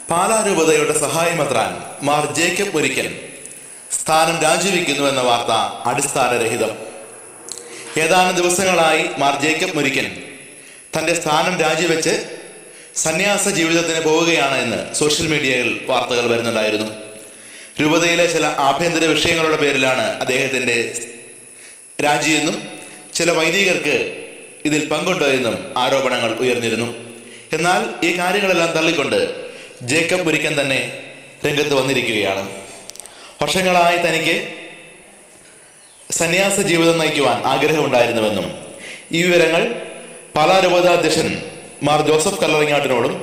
പാലാരൂപതയുടെ സഹായമെത്രാൻ Mar Jacob ഒരിക്കൽ സ്ഥാനം രാജിവെക്കുന്നു എന്ന വാർത്ത അടിസ്ഥാനരഹിതം ഏതാനും ദിവസങ്ങളായി മാർ ജേക്കബ് മുരിക്കൻ തന്റെ സ്ഥാനം രാജിവെച്ച് സന്യാസ ജീവിതത്തിന് പോവുകയാണ് എന്ന് സോഷ്യൽ മീഡിയയിൽ വാർത്തകൾ വരുന്നുണ്ടായിരുന്നു രൂപതയിലെ ചില ആഭ്യന്തര വിഷയങ്ങളുടെ പേരിലാണ് അദ്ദേഹത്തിന്റെ രാജിയെന്നും ചില വൈദികർക്ക് ഇതിൽ പങ്കുണ്ടോ എന്നും ആരോപണങ്ങൾ ഉയർന്നിരുന്നു എന്നാൽ ഈ കാര്യങ്ങളെല്ലാം തള്ളിക്കൊണ്ട് ജേക്കബ് മുരിക്കൻ തന്നെ രംഗത്ത് വന്നിരിക്കുകയാണ് വർഷങ്ങളായി തനിക്ക് സന്യാസ ജീവിതം നയിക്കുവാൻ ആഗ്രഹമുണ്ടായിരുന്നുവെന്നും ഈ വിവരങ്ങൾ പാലാ രൂപതാധ്യക്ഷൻ മാർ ജോസഫ് കല്ലറിങ്ങാട്ടിനോടും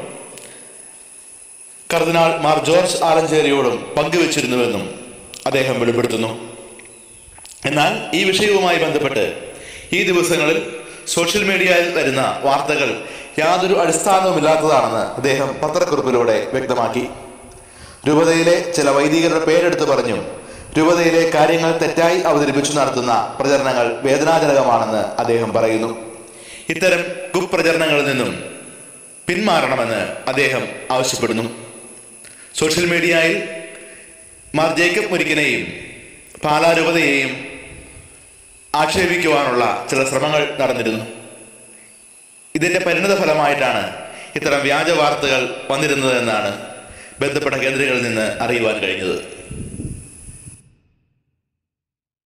കർദിനാൾ മാർ ജോർജ് ആലഞ്ചേരിയോടും പങ്കുവച്ചിരുന്നുവെന്നും അദ്ദേഹം വെളിപ്പെടുത്തുന്നു എന്നാൽ ഈ വിഷയവുമായി ബന്ധപ്പെട്ട് ഈ ദിവസങ്ങളിൽ സോഷ്യൽ മീഡിയയിൽ വരുന്ന വാർത്തകൾ യാതൊരു അടിസ്ഥാനവുമില്ലാത്തതാണെന്ന് അദ്ദേഹം പത്രക്കുറിപ്പിലൂടെ വ്യക്തമാക്കി രൂപതയിലെ ചില വൈദികരുടെ പേരെടുത്ത് പറഞ്ഞു രൂപതയിലെ കാര്യങ്ങൾ തെറ്റായി അവതരിപ്പിച്ചു നടത്തുന്ന പ്രചരണങ്ങൾ വേദനാജനകമാണെന്ന് അദ്ദേഹം പറയുന്നു ഇത്തരം കുപ്രചരണങ്ങളിൽ നിന്നും പിന്മാറണമെന്ന് അദ്ദേഹം ആവശ്യപ്പെടുന്നു സോഷ്യൽ മീഡിയയിൽ മാർ ജേക്കബ് മുരിക്കനെയും പാലാരൂപതയെയും ആക്ഷേപിക്കുവാനുള്ള ചില ശ്രമങ്ങൾ നടന്നിരുന്നു ഇതിന്റെ പരിണിത ഫലമായിട്ടാണ് ഇത്തരം വ്യാജ വാർത്തകൾ വന്നിരുന്നത് എന്നാണ് ബന്ധപ്പെട്ട കേന്ദ്രങ്ങളിൽ നിന്ന് അറിയുവാൻ കഴിഞ്ഞത്